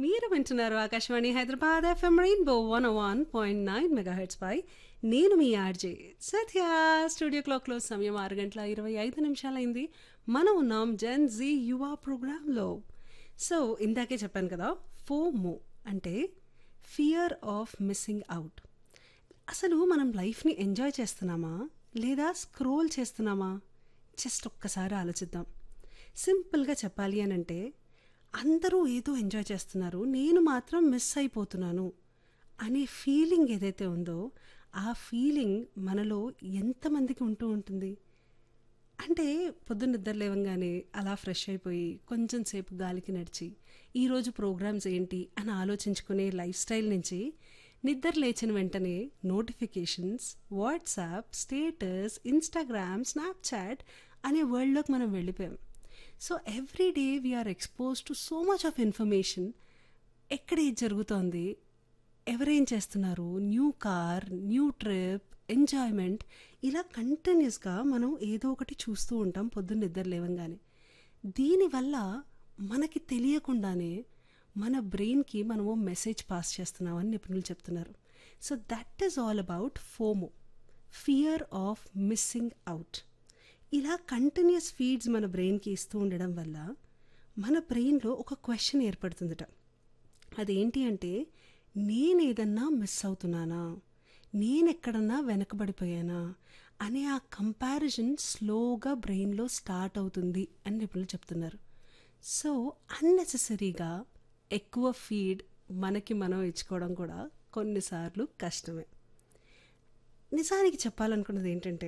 మీరు వింటున్నారు Akashvani Hyderabad FM rainbow one one point nine megahertz పై నేను మీ ఆర్జే సత్య స్టూడియో క్లాక్లో సమయం ఆరు గంటల ఇరవై ఐదు నిమిషాలైంది మనం ఉన్నాం జెన్ జీ యువ ప్రోగ్రాంలో సో ఇందాకే చెప్పాను కదా ఫోమో అంటే ఫియర్ ఆఫ్ మిస్సింగ్ అవుట్ అసలు మనం లైఫ్ని ఎంజాయ్ చేస్తున్నామా లేదా స్క్రోల్ చేస్తున్నామా జస్ట్ ఒక్కసారి ఆలోచిద్దాం సింపుల్గా చెప్పాలి అని అంటే అందరూ ఏదో ఎంజాయ్ చేస్తున్నారు నేను మాత్రం మిస్ అయిపోతున్నాను అనే ఫీలింగ్ ఏదైతే ఉందో ఆ ఫీలింగ్ మనలో ఎంతమందికి ఉంటూ ఉంటుంది అంటే పొద్దున్న నిద్ర లేవంగానే అలా ఫ్రెష్ అయిపోయి కొంచెం సేపు గాలికి నడిచి ఈరోజు ప్రోగ్రామ్స్ ఏంటి అని ఆలోచించుకునే లైఫ్ స్టైల్ నుంచి నిద్ర లేచిన వెంటనే notifications WhatsApp status Instagram Snapchat అనే వరల్డ్లోకి మనం వెళ్ళిపోయాం so every day we are expose to so much of information ఎక్కడ ఏది జరుగుతోంది ఎవరేం చేస్తున్నారు new car new trip enjoyment ఇలా కంటిన్యూస్గా మనం ఏదో ఒకటి చూస్తూ ఉంటాం పొద్దున్న నిద్ర లేవంగానే దీనివల్ల మనకి తెలియకుండానే మన బ్రెయిన్కి మనము మెసేజ్ పాస్ చేస్తున్నామని నిపుణులు చెప్తున్నారు so that is all about FOMO fear of missing out ఇలా కంటిన్యూస్ ఫీడ్స్ మన బ్రెయిన్కి ఇస్తూ ఉండడం వల్ల మన బ్రెయిన్లో ఒక క్వశ్చన్ ఏర్పడుతుందట అదేంటి అంటే నేను ఏదన్నా మిస్ అవుతున్నానా నేను ఎక్కడన్నా వెనకబడిపోయానా అనే ఆ కంపారిజన్ స్లోగా బ్రెయిన్లో స్టార్ట్ అవుతుంది అని నిపుణులు చెప్తున్నారు సో అన్నెసెసరీగా ఎక్కువ ఫీడ్ మనకి మనం ఇచ్చుకోవడం కూడా కొన్నిసార్లు కష్టమే నిజానికి చెప్పాలనుకున్నది ఏంటంటే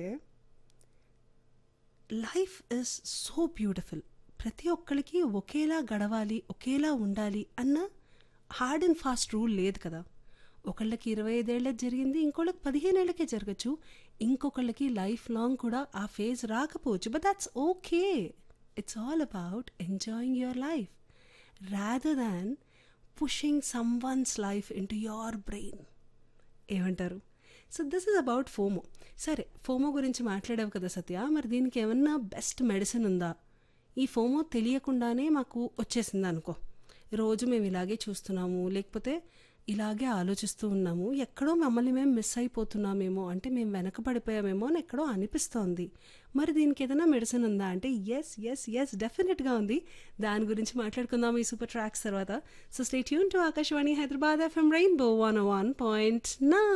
లైఫ్ ఇస్ సో బ్యూటిఫుల్ ప్రతి ఒక్కరికి ఒకేలా గడవాలి ఒకేలా ఉండాలి అన్న హార్డ్ అండ్ ఫాస్ట్ రూల్ లేదు కదా ఒకళ్ళకి ఇరవై ఐదేళ్ళకి జరిగింది ఇంకోళ్ళకి పదిహేనేళ్ళకే జరగచ్చు ఇంకొకళ్ళకి లైఫ్ లాంగ్ కూడా ఆ ఫేజ్ రాకపోవచ్చు but that's okay it's all about enjoying your life rather than pushing someone's life into your brain ఏమంటారు so this is about FOMO సరే ఫోమో గురించి మాట్లాడావు కదా సత్య మరి దీనికి ఏమన్నా బెస్ట్ మెడిసిన్ ఉందా ఈ ఫోమో తెలియకుండానే మాకు వచ్చేసింది అనుకో రోజు మేము ఇలాగే చూస్తున్నాము లేకపోతే ఇలాగే ఆలోచిస్తూ ఉన్నాము ఎక్కడో మమ్మల్ని మేము మిస్ అయిపోతున్నామేమో అంటే మేము వెనకబడిపోయామేమో అని ఎక్కడో అనిపిస్తోంది మరి దీనికి ఏదైనా మెడిసిన్ ఉందా అంటే ఎస్ ఎస్ ఎస్ డెఫినెట్గా ఉంది దాని గురించి మాట్లాడుకుందాం ఈ సూపర్ ట్రాక్స్ తర్వాత so stay tune to Akashvani Hyderabad FM rainbow one one point నా